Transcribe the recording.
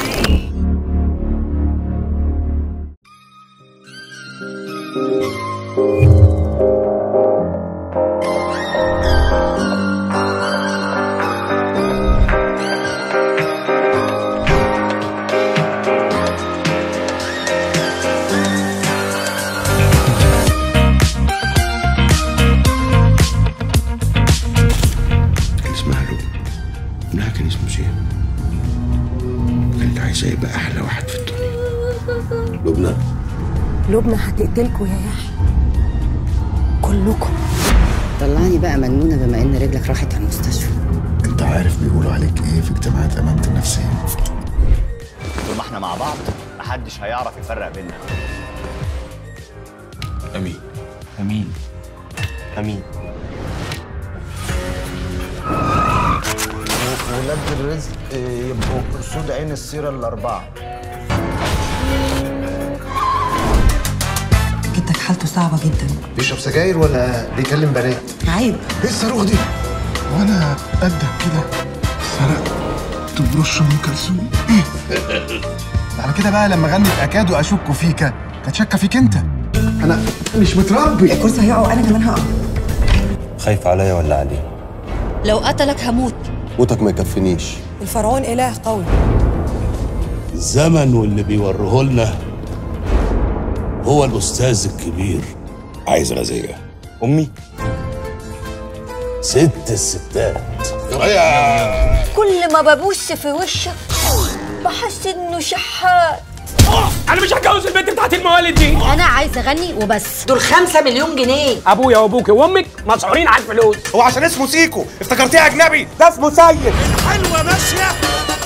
كان اسمها لبنى ابنها كان اسمه زين كانت عايزة يبقى أحلى واحد في الدنيا لبنى لبنى هتقتلكوا يا يحيى كلكم طلعني بقى مجنونه بما ان رجلك راحت المستشفى انت عارف بيقولوا عليك ايه في اجتماعات امانه النفسيه طول ما احنا مع بعض محدش هيعرف يفرق بيننا أمين امين امين ولاد الرزق يبقوا أسود عين السيرة الأربعة جدك حالته صعبة جدا بيشرب سجاير ولا بيكلم بنات عيب ايه الصاروخ دي وانا قدك كده سرقت بروش ام كلثوم على كده بقى لما غنت اكاد اشك فيك كانت شاكه فيك انت انا مش متربي الكرسي هيقع وانا كمان هقع خايف عليا ولا عليه لو قتلك هموت موتك ما يكفينيش الفرعون إله قوي الزمن واللي بيوريه لنا هو الأستاذ الكبير عايز غازية امي ست الستات كل ما ببص في وشك بحس انه شحات انا مش هتجوز البنت بتاعت الموالد دي انا عايز اغني وبس دول خمسة مليون جنيه ابويا وابوك وامك مسعورين على الفلوس هو عشان اسمه سيكو افتكرتيه اجنبي ده اسمه سيد حلوة ماشية